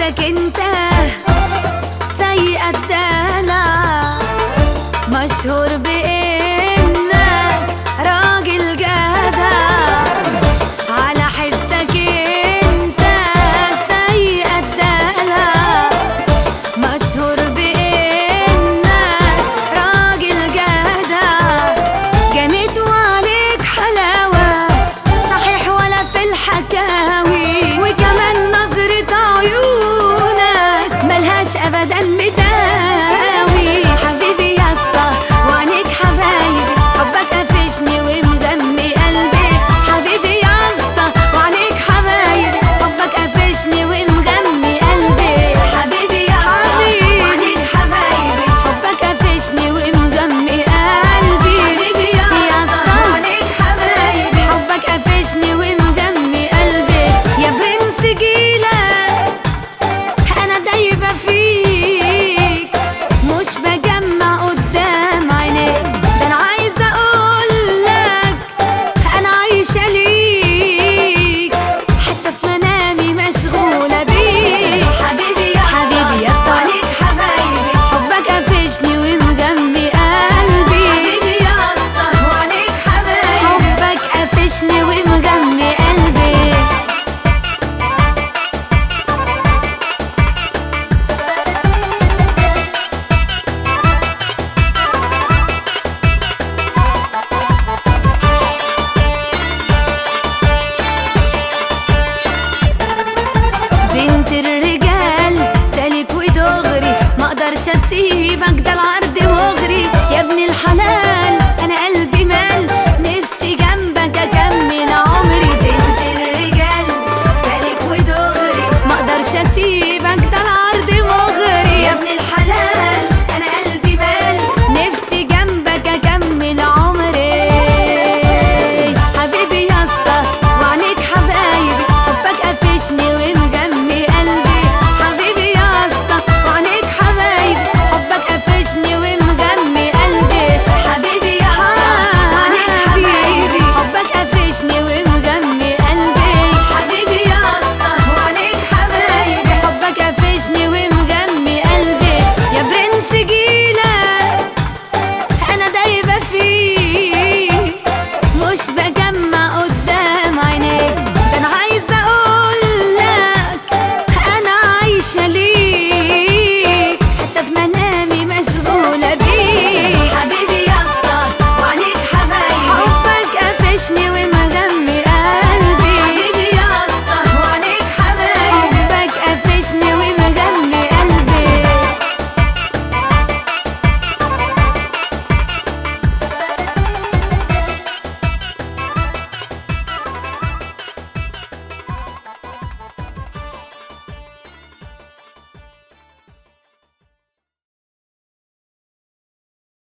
حسك انت سيء الدلع مشهور بانك راجل جدع على حسك انت سيء الدلع مشهور بانك راجل جدع جنيت وعليك حلاوة صحيح ولا في الحكاوي وكمان نظرة عيونك ملهاش ابدا مداوي حبيبي يا اسطى وعليك حبايبي حبك قفشني ومدمي قلبي حبيبي يا اسطى وعليك حبايبي حبك قفشني ومغمي قلبي حبيبي يا حبيبي وعليك حبايبي حبك قفشني ومغمي قلبي حبيبي يا اسطى وعليك حبايبي حبك قفشني ومغمي قلبي يا برنس جيلك انا دايبه فيك مش بجمع قدام عينيك ده انا عايزه اقول لك انا عايشه ليك حتى في منامي مشغوله بيك حبيبي يا حبيبي يا اسطى عليك حبايبي حبك قفشني ومجمي قلبي حبيبي يا اسطى وعليك حبايبي حبك قفشني ومجمي قلبي زينة الرجال سالك ودغري ما اقدرش اسيبك ده